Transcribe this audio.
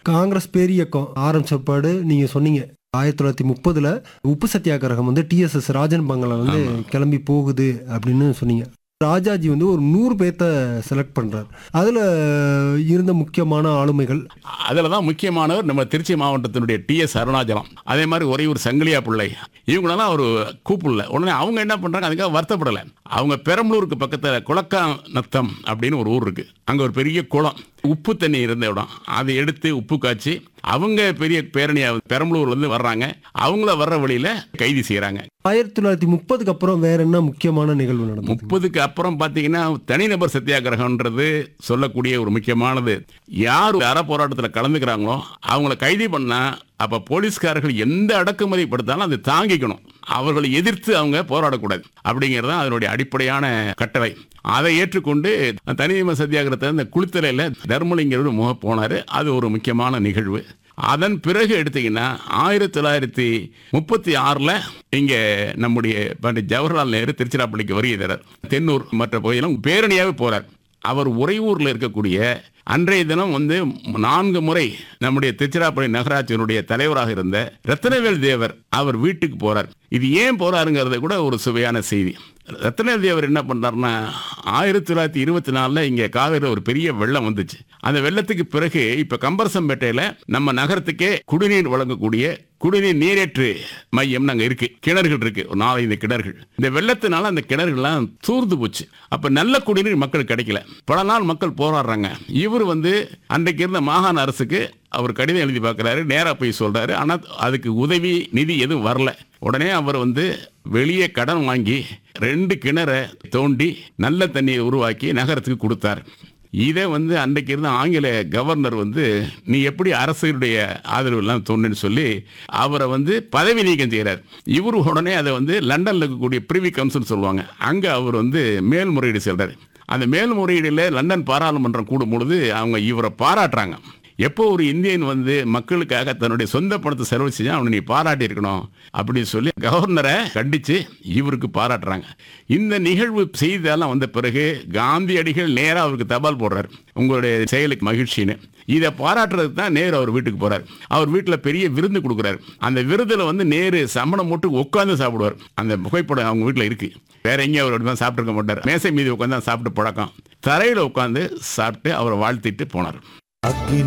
காங்கிரஸ் பேரியக்கம் ஆரம்பிச்சப்பாடு நீங்க சொன்னீங்க ஆயிரத்தி தொள்ளாயிரத்தி முப்பதுல உப்பு சத்தியாகிரகம் வந்து டிஎஸ்எஸ் ராஜன் பங்களா வந்து கிளம்பி போகுது அப்படின்னு சொன்னீங்க ராஜாஜி வந்து ஒரு நூறு பேர்த்த செலக்ட் பண்றாரு அதுல இருந்த முக்கியமான ஆளுமைகள் அதில் தான் முக்கியமானவர் நம்ம திருச்சி மாவட்டத்தினுடைய டிஎஸ் அருணாச்சலம் அதே மாதிரி ஒரே ஒரு சங்கிலியா பிள்ளை இவங்களெல்லாம் அவர் கூப்பிடல உடனே அவங்க என்ன பண்ணுறாங்க அதுக்காக வருத்தப்படலை அவங்க பெரம்பலூருக்கு பக்கத்தில் குளக்கா நத்தம் அப்படின்னு ஒரு ஊர் இருக்கு அங்கே ஒரு பெரிய குளம் உப்பு தண்ணி இருந்த இடம் அதை எடுத்து உப்பு காய்ச்சி அவங்க பெரிய பேரணியா பெரம்பலூர்லேருந்து வர்றாங்க அவங்கள வர்ற வழியில கைது செய்கிறாங்க ஆயிரத்தி தொள்ளாயிரத்தி முப்பதுக்கு அப்புறம் வேற என்ன முக்கியமான நிகழ்வு நடந்தது முப்பதுக்கு அப்புறம் பார்த்தீங்கன்னா தனிநபர் சத்தியாகிரகம்ன்றது சொல்லக்கூடிய ஒரு முக்கியமானது யார் அற போராட்டத்தில் கலந்துக்கிறாங்களோ அவங்கள கைது பண்ணா அப்ப போலீஸ்காரர்கள் எந்த அடக்குமுறை படுத்தாலும் அதை தாங்கிக்கணும் அவர்களை எதிர்த்து அவங்க போராடக்கூடாது அப்படிங்கிறது தான் அதனுடைய அடிப்படையான கட்டளை அதை ஏற்றுக்கொண்டு தனிநபர் சத்தியாகிரகத்தை அந்த குளித்தலையில் தர்மலிங்கர் முக போனார் அது ஒரு முக்கியமான நிகழ்வு அதன் பிறகு எடுத்தீங்கன்னா ஆயிரத்தி தொள்ளாயிரத்தி முப்பத்தி ஆறில் இங்கே நம்முடைய பண்டிட் ஜவஹர்லால் நேரு திருச்சிராப்பள்ளிக்கு வருகை தரார் தென்னூர் மற்ற பகுதியெல்லாம் பேரணியாகவே போறார் அவர் உறையூரில் இருக்கக்கூடிய அன்றைய தினம் வந்து நான்கு முறை நம்முடைய திருச்சிராப்பள்ளி நகராட்சியினுடைய தலைவராக இருந்த ரத்னவேல் தேவர் அவர் வீட்டுக்கு போறார் இது ஏன் போறாருங்கிறது கூட ஒரு சுவையான செய்தி ரத்னவேல் தேவர் என்ன பண்ணார்னா ஆயிரத்தி தொள்ளாயிரத்தி இருபத்தி நாலில் இங்கே காவிரியில் ஒரு பெரிய வெள்ளம் வந்துச்சு அந்த வெள்ளத்துக்கு பிறகு இப்போ கம்பரசம்பேட்டையில் நம்ம நகரத்துக்கே குடிநீர் வழங்கக்கூடிய குடிநீர் நீரேற்று மையம் அங்கே இருக்கு கிணறுகள் இருக்கு ஒரு நாலஞ்சு கிணறுகள் இந்த வெள்ளத்தினால அந்த கிணறுகள்லாம் தூர்ந்து போச்சு அப்ப நல்ல குடிநீர் மக்களுக்கு கிடைக்கல பல நாள் மக்கள் போராடுறாங்க இவர் வந்து அன்றைக்கு இருந்த மாகாண அரசுக்கு அவர் கடிதம் எழுதி பார்க்குறாரு நேராக போய் சொல்றாரு ஆனால் அதுக்கு உதவி நிதி எதுவும் வரல உடனே அவர் வந்து வெளியே கடன் வாங்கி ரெண்டு கிணறை தோண்டி நல்ல தண்ணியை உருவாக்கி நகரத்துக்கு கொடுத்தார் இதை வந்து அன்றைக்கு இருந்த ஆங்கில கவர்னர் வந்து நீ எப்படி அரசுடைய ஆதரவு எல்லாம் தோணுன்னு சொல்லி அவரை வந்து பதவி நீக்கம் செய்கிறார் இவர் உடனே அதை வந்து லண்டனில் இருக்கக்கூடிய பிரிவி கவுன்சில் சொல்லுவாங்க அங்கே அவர் வந்து மேல்முறையீடு செல்றாரு அந்த மேல்முறையீடில் லண்டன் பாராளுமன்றம் கூடும் பொழுது அவங்க இவரை பாராட்டுறாங்க எப்போ ஒரு இந்தியன் வந்து மக்களுக்காக தன்னுடைய சொந்த பணத்தை செலவு செஞ்சா அவனை நீ பாராட்டி இருக்கணும் அப்படின்னு சொல்லி கவர்னரை கண்டிச்சு இவருக்கு பாராட்டுறாங்க இந்த நிகழ்வு செய்தியெல்லாம் வந்த பிறகு காந்தியடிகள் நேராக அவருக்கு தபால் போடுறார் உங்களுடைய செயலுக்கு மகிழ்ச்சின்னு இதை பாராட்டுறதுக்கு தான் நேரு அவர் வீட்டுக்கு போறார் அவர் வீட்டில் பெரிய விருந்து கொடுக்குறாரு அந்த விருந்தில் வந்து நேரு சமணம் போட்டு உட்காந்து சாப்பிடுவார் அந்த புகைப்படம் அவங்க வீட்டில் இருக்கு வேற எங்கேயும் அவர் அப்படி தான் சாப்பிட்டுருக்க மாட்டார் மேசை மீது உட்காந்து தான் சாப்பிட்டு பழக்கம் தரையில் உட்காந்து சாப்பிட்டு அவரை வாழ்த்திட்டு போனார் அக்னி